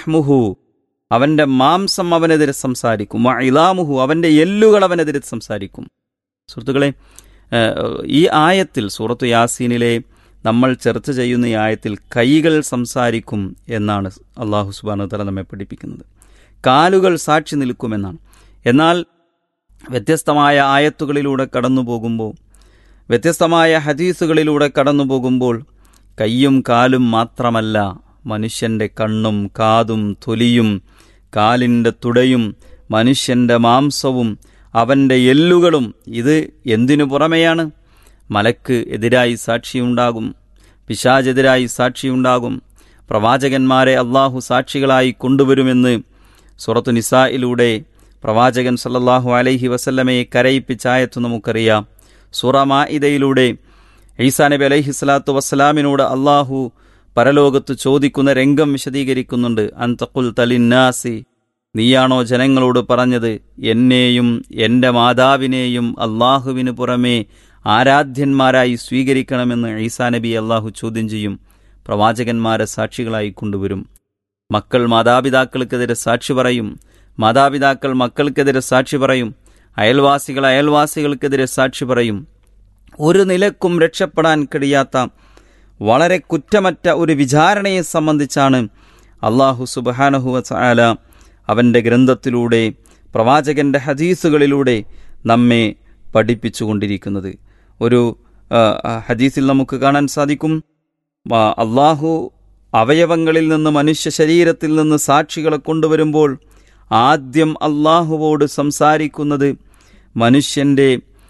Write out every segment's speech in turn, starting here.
ലഹ്മുഹു അവന്റെ മാംസം അവനെതിരെ സംസാരിക്കും വ ഇലാമുഹു അവന്റെ എല്ലുകൾ അവനെതിരെ സംസാരിക്കും സുഹൃത്തുക്കളെ ഏഹ്, ഈ ആയത്തിൽ സൂറത്ത് യാസീനിലെ നമ്മൾ ചർച്ച ചെയ്യുന്ന ഈ ആയത്തിൽ കൈകൾ സംസാരിക്കും എന്നാണ് അള്ളാഹു സുബാനു തല നമ്മെ പഠിപ്പിക്കുന്നത് കാലുകൾ സാക്ഷി നിൽക്കുമെന്നാണ് എന്നാൽ വ്യത്യസ്തമായ ആയത്തുകളിലൂടെ കടന്നു പോകുമ്പോൾ വ്യത്യസ്തമായ ഹദീസുകളിലൂടെ കടന്നു പോകുമ്പോൾ കൈയും കാലും മാത്രമല്ല മനുഷ്യന്റെ കണ്ണും കാതും തൊലിയും കാലിൻ്റെ തുടയും മനുഷ്യന്റെ മാംസവും അവന്റെ എല്ലുകളും ഇത് എന്തിനു പുറമെയാണ് മലക്ക് എതിരായി സാക്ഷിയുണ്ടാകും പിശാചെതിരായി സാക്ഷിയുണ്ടാകും പ്രവാചകന്മാരെ അള്ളാഹു സാക്ഷികളായി കൊണ്ടുവരുമെന്ന് സുറത്തു നിസായിലൂടെ പ്രവാചകൻ സല്ലല്ലാഹു അലൈഹി വസല്ലമയെ കരയിപ്പിച്ചായത്തു നമുക്കറിയാം സൂറ മാഇദയിലൂടെ ഈസാ നബി അലൈഹി സ്വലാത്തു വസ്സലാമിനോട് അള്ളാഹു പരലോകത്ത് ചോദിക്കുന്ന രംഗം വിശദീകരിക്കുന്നുണ്ട് അന്തഖുൽ തലിന്നാസി നീയാണോ ജനങ്ങളോട് പറഞ്ഞത് എന്നെയും എൻ്റെ മാതാവിനെയും അള്ളാഹുവിന് പുറമേ ആരാധ്യന്മാരായി സ്വീകരിക്കണമെന്ന് ഈസാ നബി അള്ളാഹു ചോദ്യം ചെയ്യും പ്രവാചകന്മാരെ സാക്ഷികളായി കൊണ്ടുവരും മക്കൾ മാതാപിതാക്കൾക്കെതിരെ സാക്ഷി പറയും മാതാപിതാക്കൾ മക്കൾക്കെതിരെ സാക്ഷി പറയും അയൽവാസികൾ അയൽവാസികൾക്കെതിരെ സാക്ഷി പറയും ഒരു നിലക്കും രക്ഷപ്പെടാൻ കഴിയാത്ത വളരെ കുറ്റമറ്റ ഒരു വിചാരണയെ സംബന്ധിച്ചാണ് അള്ളാഹു സുബാനഹുവ ചായാല അവൻ്റെ ഗ്രന്ഥത്തിലൂടെ പ്രവാചകന്റെ ഹദീസുകളിലൂടെ നമ്മെ പഠിപ്പിച്ചുകൊണ്ടിരിക്കുന്നത് ഒരു ആ, ആ, ഹദീസിൽ നമുക്ക് കാണാൻ സാധിക്കും ആ, അള്ളാഹു അവയവങ്ങളിൽ നിന്ന് മനുഷ്യ ശരീരത്തിൽ നിന്ന് സാക്ഷികളെ കൊണ്ടുവരുമ്പോൾ ആദ്യം അള്ളാഹുവോട് സംസാരിക്കുന്നത് മനുഷ്യൻ്റെ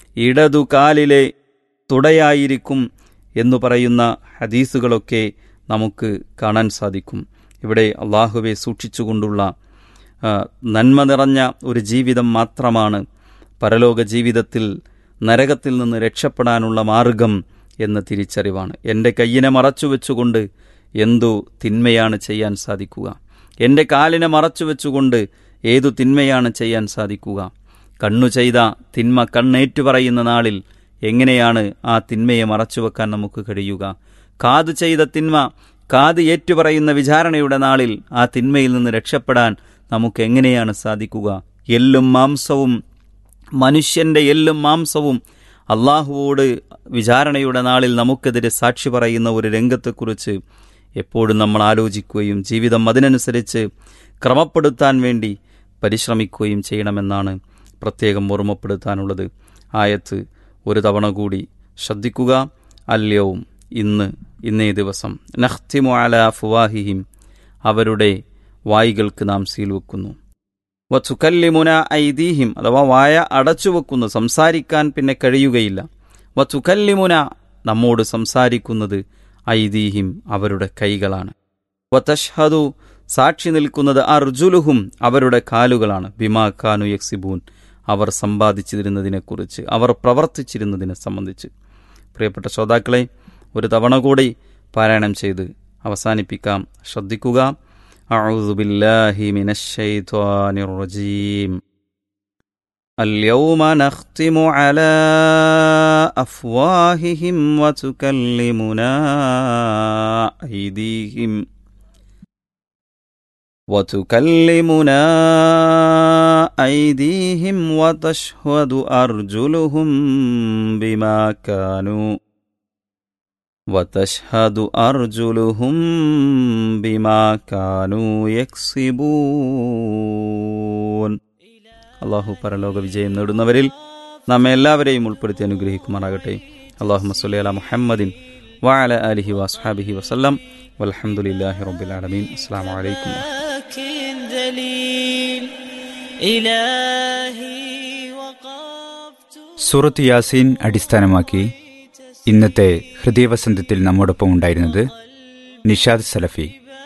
ഇടതുകാലിലെ തുടയായിരിക്കും എന്നു പറയുന്ന ഹദീസുകളൊക്കെ നമുക്ക് കാണാൻ സാധിക്കും ഇവിടെ അള്ളാഹുവെ സൂക്ഷിച്ചുകൊണ്ടുള്ള ആ, നന്മ നിറഞ്ഞ ഒരു ജീവിതം മാത്രമാണ് പരലോക ജീവിതത്തിൽ നരകത്തിൽ നിന്ന് രക്ഷപ്പെടാനുള്ള മാർഗം എന്ന തിരിച്ചറിവാണ് എൻ്റെ കയ്യിനെ മറച്ചു വെച്ചുകൊണ്ട് എന്തു തിന്മയാണ് ചെയ്യാൻ സാധിക്കുക എൻ്റെ കാലിനെ മറച്ചു വെച്ചുകൊണ്ട് ഏതു തിന്മയാണ് ചെയ്യാൻ സാധിക്കുക കണ്ണു ചെയ്ത തിന്മ കണ്ണേറ്റു പറയുന്ന നാളിൽ എങ്ങനെയാണ് ആ തിന്മയെ മറച്ചുവെക്കാൻ നമുക്ക് കഴിയുക കാത് ചെയ്ത തിന്മ കാത് ഏറ്റുപറയുന്ന വിചാരണയുടെ നാളിൽ ആ തിന്മയിൽ നിന്ന് രക്ഷപ്പെടാൻ നമുക്ക് എങ്ങനെയാണ് സാധിക്കുക എല്ലും മാംസവും മനുഷ്യന്റെ എല്ലും മാംസവും അള്ളാഹുവോട് വിചാരണയുടെ നാളിൽ നമുക്കെതിരെ സാക്ഷി പറയുന്ന ഒരു രംഗത്തെക്കുറിച്ച് എപ്പോഴും നമ്മൾ ആലോചിക്കുകയും ജീവിതം അതിനനുസരിച്ച് ക്രമപ്പെടുത്താൻ വേണ്ടി പരിശ്രമിക്കുകയും ചെയ്യണമെന്നാണ് പ്രത്യേകം ഓർമ്മപ്പെടുത്താനുള്ളത് ആയത്ത് ഒരു തവണ കൂടി ശ്രദ്ധിക്കുക അല്യവും ഇന്ന് ഇന്നേ ദിവസം നഖ്തിമു അല ഫുവാഹിഹിം അവരുടെ വായികൾക്ക് നാം സീൽ വെക്കുന്നു വച്ചുക്കല്ലിമുന ഐദീഹിം അഥവാ വായ അടച്ചു വെക്കുന്നു സംസാരിക്കാൻ പിന്നെ കഴിയുകയില്ല വച്ചുക്കല്ലിമുന നമ്മോട് സംസാരിക്കുന്നത് ഐദീഹിം അവരുടെ കൈകളാണ് വതഷ്ഹദു സാക്ഷി നിൽക്കുന്നത് അർജുലുഹും അവരുടെ കാലുകളാണ് ബിമാ ഖാനു യക്സിബൂൻ അവർ സമ്പാദിച്ചിരുന്നതിനെക്കുറിച്ച് അവർ പ്രവർത്തിച്ചിരുന്നതിനെ സംബന്ധിച്ച് പ്രിയപ്പെട്ട ശ്രോതാക്കളെ ഒരു തവണ കൂടി പാരായണം ചെയ്ത് അവസാനിപ്പിക്കാം ശ്രദ്ധിക്കുക أعوذ بالله من الشيطان الرجيم اليوم نختم على أفواههم وتكلمنا أيديهم وتكلمنا أيديهم وتشهد أرجلهم بما كانوا وتشهد أرجلهم بما كانوا يكسبون അള്ളാഹു പരലോക വിജയം നേടുന്നവരിൽ നമ്മെ എല്ലാവരെയും ഉൾപ്പെടുത്തി അനുഗ്രഹിക്കുമാറാകട്ടെ അള്ളാഹു മസ്ലി അല മുഹമ്മദിൻ വഅല അലിഹി വസ്ഹാബിഹി വസല്ലം വൽഹംദുലില്ലാഹി റബ്ബിൽ ആലമീൻ അസ്സലാമു അലൈക്കും لكن دليل إلهي وقفت സൂറത്ത് യാസീൻ അടിസ്ഥാനമാക്കി ഇന്നത്തെ ഹൃദയവസന്തത്തിൽ നമ്മോടൊപ്പം ഉണ്ടായിരുന്നത് നിഷാദ് സലഫി